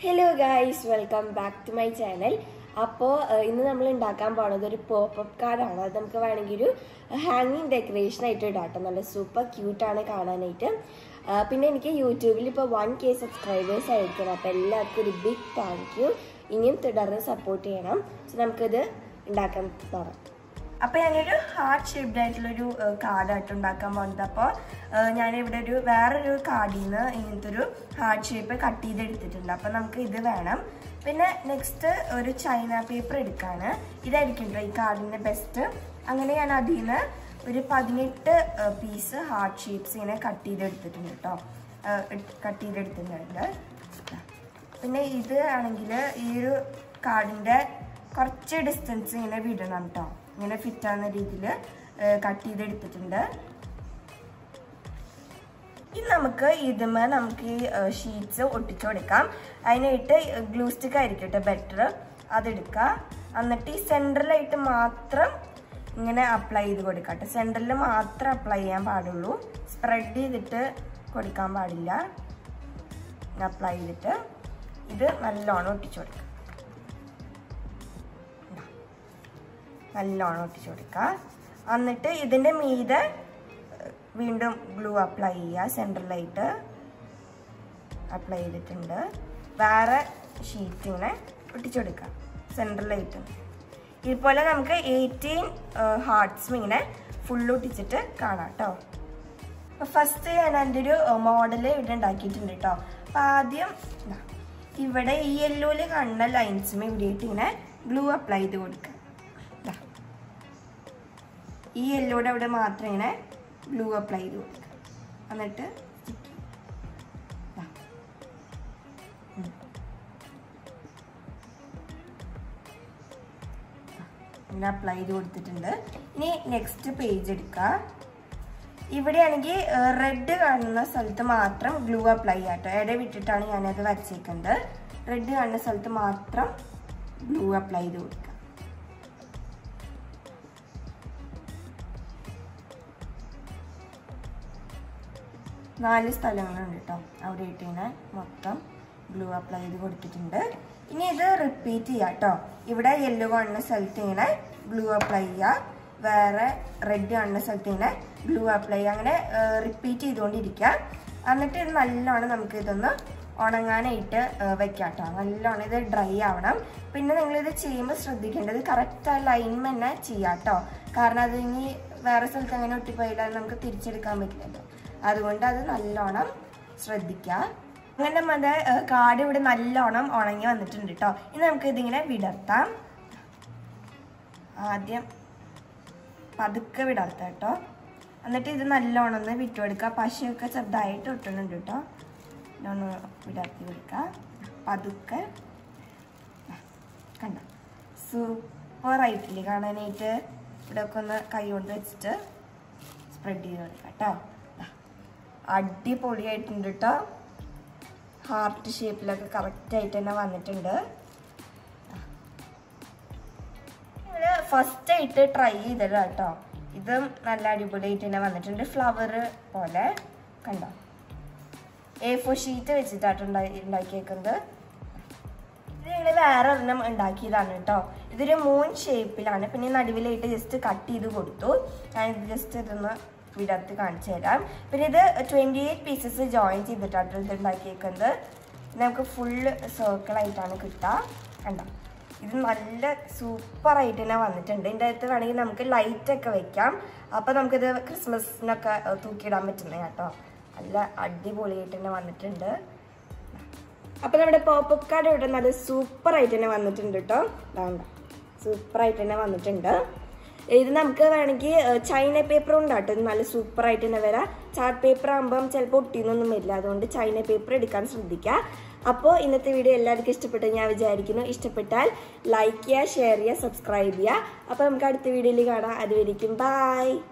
Hello guys welcome back to my channel അപ്പോൾ ഇന്ന് നമ്മൾ ഉണ്ടാക്കാൻ പോണത് ഒരു പോപ്പപ്പ് കാർഡാണ് അത് നമുക്ക് വേണമെങ്കിൽ ഒരു ഹാങ്ങിങ് ഡെക്കറേഷൻ ആയിട്ട് ഇടാം കേട്ടോ നല്ല സൂപ്പർ ക്യൂട്ടാണ് കാണാനായിട്ട് ആ, പിന്നെ എനിക്ക് യൂട്യൂബിൽ ഇപ്പോൾ വൺ കെ സബ്സ്ക്രൈബേഴ്സ് ആയിരിക്കണം അപ്പോൾ എല്ലാവർക്കും ഒരു ബിഗ് താങ്ക് യു ഇനിയും തുടർന്ന് സപ്പോർട്ട് ചെയ്യണം സോ നമുക്കിത് ഉണ്ടാക്കാൻ തുടങ്ങാം അപ്പോൾ ഞാനൊരു ഹാർട്ട് ഷേപ്ഡ് ആയിട്ടുള്ളൊരു കാർഡായിട്ട് ഉണ്ടാക്കാൻ പോകുന്നത് അപ്പോൾ ഞാനിവിടെ ഒരു വേറൊരു കാർഡിൽ നിന്ന് ഇങ്ങനത്തെ ഒരു ഹാർട്ട് ഷേപ്പ് കട്ട് ചെയ്തെടുത്തിട്ടുണ്ട് അപ്പോൾ നമുക്ക് ഇത് വേണം പിന്നെ നെക്സ്റ്റ് ഒരു ചൈന പേപ്പർ എടുക്കാണ് ഇതായിരിക്കും കേട്ടോ ഈ കാർഡിൻ്റെ ബെസ്റ്റ് അങ്ങനെ ഞാൻ അതിൽ നിന്ന് ഒരു പതിനെട്ട് പീസ് ഹാർട്ട് ഷേപ്സ് ഇങ്ങനെ കട്ട് ചെയ്തെടുത്തിട്ടുണ്ട് കേട്ടോ കട്ട് ചെയ്തെടുത്തിട്ടുണ്ട് പിന്നെ ഇത് ആണെങ്കിൽ ഈ ഒരു കാർഡിൻ്റെ കുറച്ച് ഡിസ്റ്റൻസ് ഇങ്ങനെ വിടണം കേട്ടോ ഇങ്ങനെ ഫിറ്റ് ആവുന്ന രീതിയിൽ കട്ട് ചെയ്തെടുത്തിട്ടുണ്ട് ഇനി നമുക്ക് ഇതുമേ നമുക്ക് ഈ ഷീറ്റ്സ് ഒട്ടിച്ചു കൊടുക്കാം അതിനായിട്ട് ഗ്ലൂ സ്റ്റിക്ക് ആയിരിക്കും കേട്ടോ ബെറ്റർ അതെടുക്കുക എന്നിട്ട് ഈ സെൻട്രലായിട്ട് മാത്രം ഇങ്ങനെ അപ്ലൈ ചെയ്ത് കൊടുക്കാം കേട്ടോ സെൻട്രലിൽ മാത്രം അപ്ലൈ ചെയ്യാൻ പാടുള്ളൂ സ്പ്രെഡ് ചെയ്തിട്ട് കൊടുക്കാൻ പാടില്ല അപ്ലൈ ചെയ്തിട്ട് ഇത് നല്ലോണം ഒട്ടിച്ചു കൊടുക്കാം ഇതാ. നല്ലോണം ഒട്ടിച്ചു കൊടുക്കുക എന്നിട്ട് ഇതിൻ്റെ മീതെ ഏഹ്, വീണ്ടും ഗ്ലൂ അപ്ലൈ ചെയ്യുക സെൻട്രലായിട്ട് അപ്ലൈ ചെയ്തിട്ടുണ്ട് വേറെ ഷീറ്റ് ഇങ്ങനെ ഒട്ടിച്ചു കൊടുക്കുക സെൻട്രലായിട്ട് ഇതുപോലെ നമുക്ക് എയ്റ്റീൻ ഹാർട്ട്സും ഇങ്ങനെ ഫുൾ ഒട്ടിച്ചിട്ട് കാണാം കേട്ടോ അപ്പോൾ ഫസ്റ്റ് ഞാൻ എൻ്റെ ഒരു മോഡൽ ഇവിടെ ഉണ്ടാക്കിയിട്ടുണ്ട് കേട്ടോ അപ്പം ആദ്യം ദാ, ഇവിടെ ഈ യെല്ലോയിൽ കാണുന്ന ലൈൻസും ഇവിടെയായിട്ട് ഇങ്ങനെ ഗ്ലൂ അപ്ലൈ ചെയ്ത് കൊടുക്കുക ദാ. ഈ യെല്ലോയുടെ അവിടെ മാത്രം ഇങ്ങനെ ഗ്ലൂ അപ്ലൈ ചെയ്ത് കൊടുക്കുക എന്നിട്ട് stick ചെയ്യും. ദാ. ഉം. ഇങ്ങനെ അപ്ലൈ ചെയ്ത് കൊടുത്തിട്ടുണ്ട് ഇനി നെക്സ്റ്റ് പേജ് എടുക്കുക ഇവിടെയാണെങ്കിൽ റെഡ് കാണുന്ന സ്ഥലത്ത് മാത്രം ഗ്ലൂ അപ്ലൈ ചെയ്യാം കേട്ടോ ഇട വിട്ടിട്ടാണ് ഞാനത് വച്ചേക്കുന്നത് റെഡ് കാണുന്ന സ്ഥലത്ത് മാത്രം ഗ്ലൂ അപ്ലൈ ചെയ്ത് കൊടുക്കുക നാല് സ്ഥലങ്ങളുണ്ട് കേട്ടോ അവിടെ ഇട്ട് ഇങ്ങനെ മൊത്തം ഗ്ലൂ അപ്ലൈ ചെയ്ത് കൊടുത്തിട്ടുണ്ട് ഇനി ഇത് റിപ്പീറ്റ് ചെയ്യാം കേട്ടോ ഇവിടെ യെല്ലോ കാണുന്ന സ്ഥലത്ത് ഇങ്ങനെ ഗ്ലൂ അപ്ലൈ ചെയ്യുക വേറെ റെഡ് കാണുന്ന സ്ഥലത്ത് ഇങ്ങനെ ഗ്ലൂ അപ്ലൈ ചെയ്യുക അങ്ങനെ റിപ്പീറ്റ് ചെയ്തുകൊണ്ടിരിക്കുക എന്നിട്ട് ഇത് നല്ലോണം നമുക്ക് ഇതൊന്ന് ഉണങ്ങാനായിട്ട് ഏഹ്, വെക്കാം കേട്ടോ നല്ലോണം ഇത് ഡ്രൈ ആവണം പിന്നെ നിങ്ങളിത് ചെയ്യുമ്പോൾ ശ്രദ്ധിക്കേണ്ടത് കറക്റ്റ് ആ ലൈൻ തന്നെ ചെയ്യാം കേട്ടോ കാരണം അത് ഇനി വേറെ സ്ഥലത്ത് അങ്ങനെ ഒട്ടിപ്പോയില്ല നമുക്ക് തിരിച്ചെടുക്കാൻ പറ്റില്ലല്ലോ അതുകൊണ്ട് അത് നല്ലോണം ശ്രദ്ധിക്കുക അങ്ങനെ നമ്മുടെ ഏഹ്, കാട് ഇവിടെ നല്ലോണം ഉണങ്ങി വന്നിട്ടുണ്ട് കേട്ടോ ഇനി നമുക്ക് ഇതിങ്ങനെ വിടർത്താം ആദ്യം പതുക്കെ വിടർത്താം കേട്ടോ എന്നിട്ട് ഇത് നല്ലോണം ഒന്ന് വിട്ടുകൊടുക്കുക പശയൊക്കെ ചെറുതായിട്ട് ഒട്ടുന്നുണ്ട് കേട്ടോ ഒന്ന് വിടർത്തി കൊടുക്കുക പതുക്കെ ദാ, കണ്ട സൂപ്പർ ആയിട്ടില്ലേ കാണാനായിട്ട് ഇവിടെ ഒക്കെ ഒന്ന് കൈ കൊണ്ട് വെച്ചിട്ട് സ്പ്രെഡ് ചെയ്ത് കൊടുക്കാം കേട്ടോ ദാ, അടിപൊളിയായിട്ടുണ്ട് കേട്ടോ ഹാർട്ട് ഷേപ്പിലൊക്കെ കറക്റ്റ് ആയിട്ട് തന്നെ വന്നിട്ടുണ്ട് ഇവിടെ ഫസ്റ്റ് ആയിട്ട് ട്രൈ ചെയ്തത് കേട്ടോ ഇതും നല്ല അടിപൊളിയായിട്ട് തന്നെ വന്നിട്ടുണ്ട് ഫ്ലവർ പോലെ കണ്ടോ എ ഫോർ ഷീറ്റ് വെച്ചിട്ടാണ് ഉണ്ടാക്കി ഉണ്ടാക്കിയേക്കുന്നത് ഇത് ഞങ്ങൾ വേറെ ഒരെണ്ണം ഉണ്ടാക്കിയതാണ് കേട്ടോ ഇതൊരു മൂൺ ഷേപ്പിലാണ് പിന്നെ നടുവിലായിട്ട് ജസ്റ്റ് കട്ട് ചെയ്ത് കൊടുത്തു ഞാനിത് ജസ്റ്റ് ഇതൊന്ന് വിടർത്തി കാണിച്ചു തരാം പിന്നെ ഇത് ട്വൻറ്റി എയ്റ്റ് പീസസ് ജോയിൻ ചെയ്തിട്ടാണ് ഇത് ഉണ്ടാക്കിയേക്കുന്നത് നമുക്ക് ഫുള്ള് സർക്കിളായിട്ടാണ് കിട്ടുക കണ്ടോ ഇത് നല്ല സൂപ്പറായിട്ട് തന്നെ വന്നിട്ടുണ്ട് ഇതിൻ്റെ അകത്ത് വേണമെങ്കിൽ നമുക്ക് ലൈറ്റൊക്കെ വെക്കാം അപ്പോൾ നമുക്കിത് ക്രിസ്മസിനൊക്കെ ഏഹ്, തൂക്കിയിടാൻ പറ്റുന്നത് കേട്ടോ നല്ല അടിപൊളിയായിട്ട് തന്നെ വന്നിട്ടുണ്ട് അപ്പൊ നമ്മുടെ പോപ്പപ്പ് കാർഡ് ഇവിടെ നല്ല സൂപ്പർ ആയിട്ട് തന്നെ വന്നിട്ടുണ്ട് കേട്ടോ വേണ്ട സൂപ്പർ ആയിട്ട് തന്നെ വന്നിട്ടുണ്ട് ഇത് നമുക്ക് വേണമെങ്കിൽ ഏഹ്, ചൈന പേപ്പർ ഉണ്ടാട്ടോ ഇത് നല്ല സൂപ്പർ ആയിട്ട് തന്നെ വരാം ചാർട്ട് പേപ്പർ ആകുമ്പം ചിലപ്പോൾ ഒട്ടിയൊന്നും വരില്ല അതുകൊണ്ട് ചൈന പേപ്പർ എടുക്കാൻ ശ്രദ്ധിക്കുക അപ്പോൾ ഇന്നത്തെ വീഡിയോ എല്ലാവർക്കും ഇഷ്ടപ്പെട്ടു ഞാൻ വിചാരിക്കുന്നു ഇഷ്ടപ്പെട്ടാൽ ലൈക്ക് ചെയ്യുക ഷെയർ ചെയ്യുക സബ്സ്ക്രൈബ് ചെയ്യുക അപ്പോൾ നമുക്ക് അടുത്ത വീഡിയോയിൽ കാണാം അതുവരിക്കും ബൈ